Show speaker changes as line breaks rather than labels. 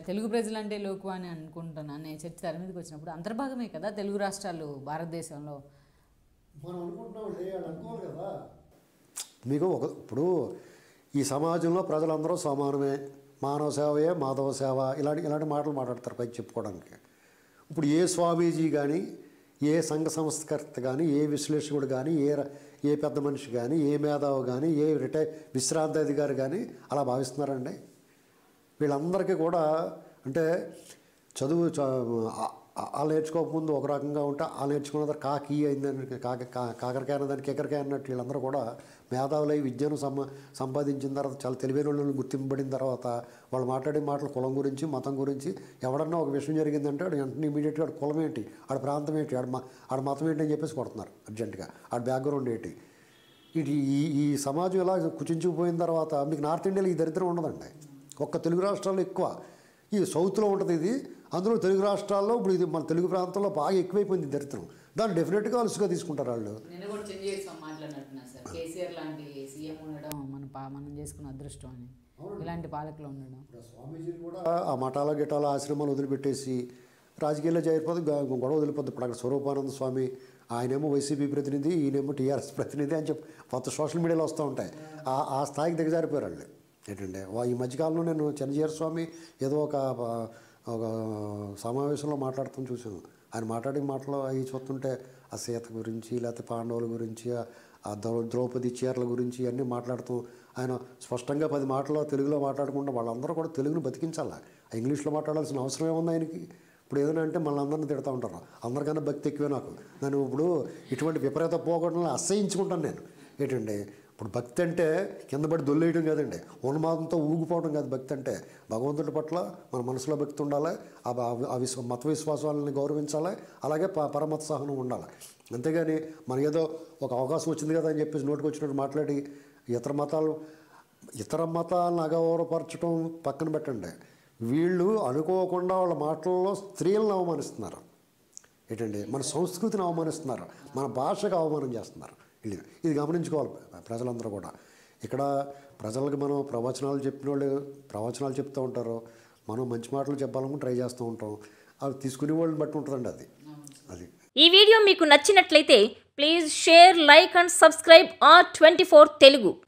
తెలుగు ప్రజలంటే లోకు అని అనుకుంటున్నాను నేను చర్చ తెర మీదకి వచ్చినప్పుడు అంతర్భాగమే కదా తెలుగు రాష్ట్రాలు భారతదేశంలో
మనం అనుకుంటున్నాం వాళ్ళు అనుకోవాలి కదా మీకు ఒక ఇప్పుడు ఈ సమాజంలో ప్రజలందరూ సమానమే మానవ సేవయే మాధవ సేవ ఇలాంటి ఇలాంటి మాటలు మాట్లాడతారు పైకి చెప్పుకోవడానికి ఇప్పుడు ఏ స్వామీజీ కానీ ఏ సంఘ సంస్కర్త కానీ ఏ విశ్లేషకుడు కానీ ఏ ర- ఏ పెద్ద మనిషి కానీ ఏ మేధావి కానీ ఏ రిటైర్ విశ్రాంతి అధికారి కానీ అలా భావిస్తున్నారండి వీళ్ళందరికీ కూడా అంటే చదువు చ- ఆ- ఆ- వాళ్ళు నేర్చుకోకముందు ఒక రకంగా ఉంటే వాళ్ళు నేర్చుకున్న తర్వాత కాకి అయిందని కాక కా- కాకరకాయ అన్నదానికి ఎకరకాయ అన్నట్టు వీళ్ళందరూ కూడా మేధావులై విద్యను సంప సంపాదించిన తర్వాత చాలా తెలివైన వాళ్ళని గుర్తింపబడిన తర్వాత వాళ్ళు మాట్లాడే మాటలు కులం గురించి మతం గురించి ఎవడన్నా ఒక విషయం జరిగిందంటే వాడు వెంటనే ఇమీడియట్గా ఆడ కులం ఏంటి ఆడ ప్రాంతం ఏంటి ఆడ మా ఆడ మతం ఏంటి అని చెప్పేసి కొడుతున్నారు అర్జెంటుగా ఆడ బ్యాక్గ్రౌండ్ ఏంటి ఇది ఈ ఈ సమాజం ఇలా కుచించుకుపోయిన తర్వాత మీకు నార్త్ ఇండియాలో ఈ దరిద్రం ఉండదండి ఒక్క తెలుగు రాష్ట్రాల్లో ఎక్కువ ఈ సౌత్లో ఉంటుంది ఇది అందులో తెలుగు రాష్ట్రాల్లో ఇప్పుడు ఇది మన తెలుగు ప్రాంతంలో బాగా ఎక్కువైపోయింది ఈ దరిద్రం దాన్ని డెఫినెట్గా అలుసుగా తీసుకుంటారు వాళ్ళు
నేను కూడా చేంజ్ చేస్తాం మాట్లాడినట్టున్నా సార్ కేసీఆర్ లాంటి సీఎం ఉండడం మన పా మనం చేసుకున్న అదృష్టం అని ఇలాంటి పాలకులు ఉండడం
స్వామీజీలు కూడా ఆ మఠాల గిటాల ఆశ్రమాలు వదిలిపెట్టేసి రాజకీయాల్లో చేరిపోతే గ- గొడవ వదిలిపోతుంది ఇప్పుడు అక్కడ స్వరూపానంద స్వామి ఆయనేమో వైసీపీ ప్రతినిధి ఈయనేమో టీఆర్ఎస్ ప్రతినిధి అని చెప్పి కొత్త సోషల్ మీడియాలో వస్తూ ఉంటాయి ఆ ఆ స్థాయికి దిగజారిపోయారు వాళ్ళు ఏంటంటే వా- ఈ మధ్యకాలంలో నేను చంద్రజీర స్వామి ఏదో ఒక ఒక సమావేశంలో మాట్లాడుతూ చూసాను ఆయన మాట్లాడే మాటలు అవి చూస్తుంటే ఆ సీత గురించి లేకపోతే పాండవుల గురించి ఆ- ఆ ద్రౌ ద్రౌపది చీరల గురించి అన్నీ మాట్లాడుతూ ఆయన స్పష్టంగా పది మాటల్లో తెలుగులో మాట్లాడకుండా వాళ్ళందరూ కూడా తెలుగుని బతికించాలి ఆ ఇంగ్లీష్లో మాట్లాడాల్సిన అవసరం ఏముంది ఆయనకి ఇప్పుడు ఏదైనా అంటే మళ్ళీ అందరిని తిడతా ఉంటారు అందరికన్నా భక్తి ఎక్కువే నాకు నేను ఇప్పుడు ఇటువంటి విపరీత పోగొట్టలను అసహించుకుంటాను నేను ఏంటండి ఇప్పుడు భక్తి అంటే కింద పడి దొల్లేయడం కాదండి ఉన్మాదంతో ఊగిపోవడం కాదు భక్తి అంటే భగవంతుడి పట్ల మన మనసులో భక్తి ఉండాలి ఆ బ- ఆ విశ్వ మత విశ్వాసాలని గౌరవించాలి అలాగే ప పరమత సహనం ఉండాలి అంతేగాని మనకేదో ఒక అవకాశం వచ్చింది కదా అని చెప్పేసి నోటికి వచ్చినట్టు మాట్లాడి ఇతర మతాలు ఇతర మతాలను అగౌరవపరచడం పక్కన పెట్టండి వీళ్ళు అనుకోకుండా వాళ్ళ మాటల్లో స్త్రీలను అవమానిస్తున్నారు ఏంటండి మన సంస్కృతిని అవమానిస్తున్నారు మన భాషకు అవమానం చేస్తున్నారు వీళ్ళు ఇది గమనించుకోవాలి ప్రజలందరూ కూడా ఇక్కడ ప్రజలకు మనం ప్రవచనాలు చెప్పిన వాళ్ళు ప్రవచనాలు చెప్తూ ఉంటారు మనం మంచి మాటలు చెప్పాలని ట్రై చేస్తూ ఉంటాం అవి తీసుకునే వాళ్ళని బట్టి ఉంటుందండి అది అది
ఈ వీడియో మీకు నచ్చినట్లయితే please share like and subscribe R twenty Telugu